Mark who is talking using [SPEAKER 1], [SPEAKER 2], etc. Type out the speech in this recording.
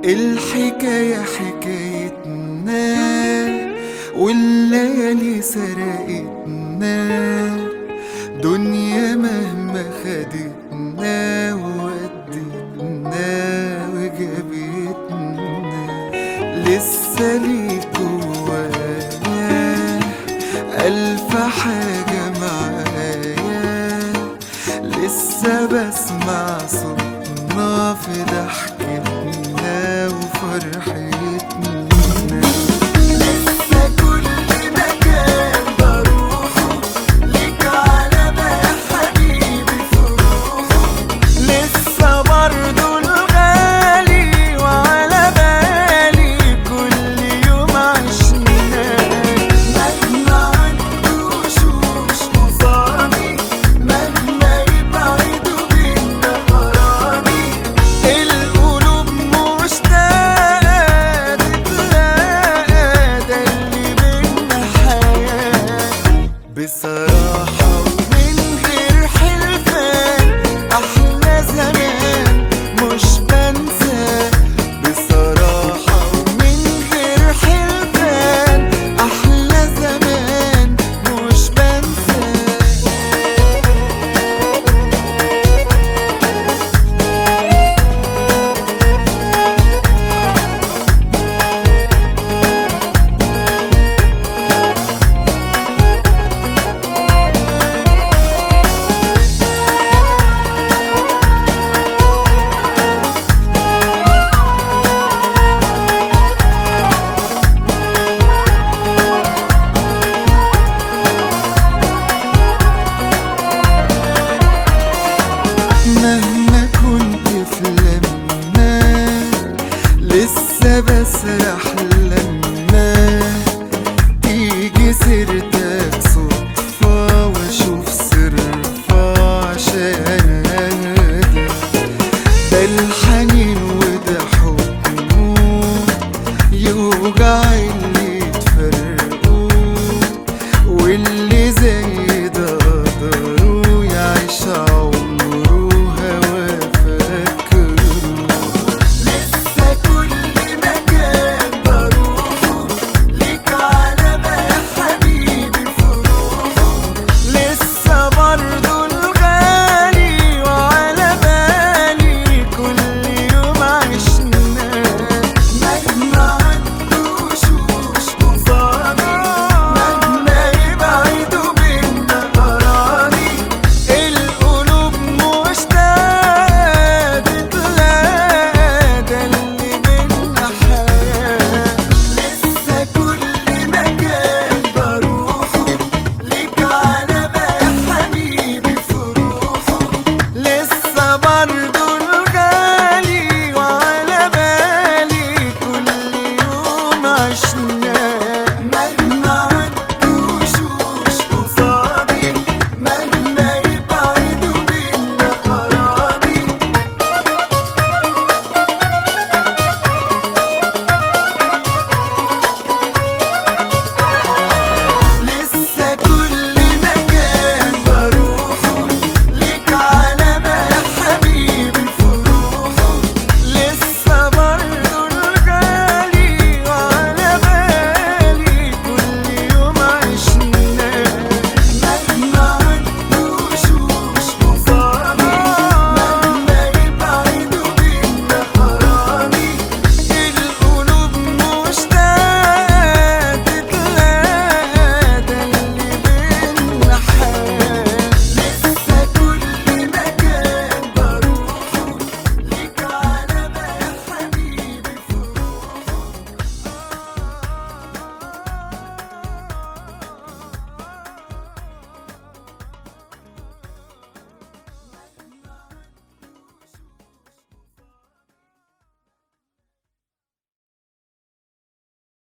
[SPEAKER 1] الحكاية حكايتنا والليالي سرقتنا دنيا مهما خدتنا وودتنا وجابتنا لسه ليك جوايا ألف حاجة معايا لسه بسمع صوتنا في ضحكتنا وفرحتنا لسه كل مكان بروحه ليك علامة يا حبيبي في روحه لسه برضه الغالي وعلى بالي كل يوم عشناه مهما عدوا وشوش قصادي مهما يبعدوا بينا قرابي القلوب مشتاقة تتلاقى ده اللي بينا حياة بصراحة ومن غير حلفان أحلى زمان مش بنسى بصراحة ومن غير حلفان أحلى زمان مش بنسى مهما كنت في لما لسه بسرح لما تيجي سيرتك صدفة واشوف صرفة عشان ده الحنين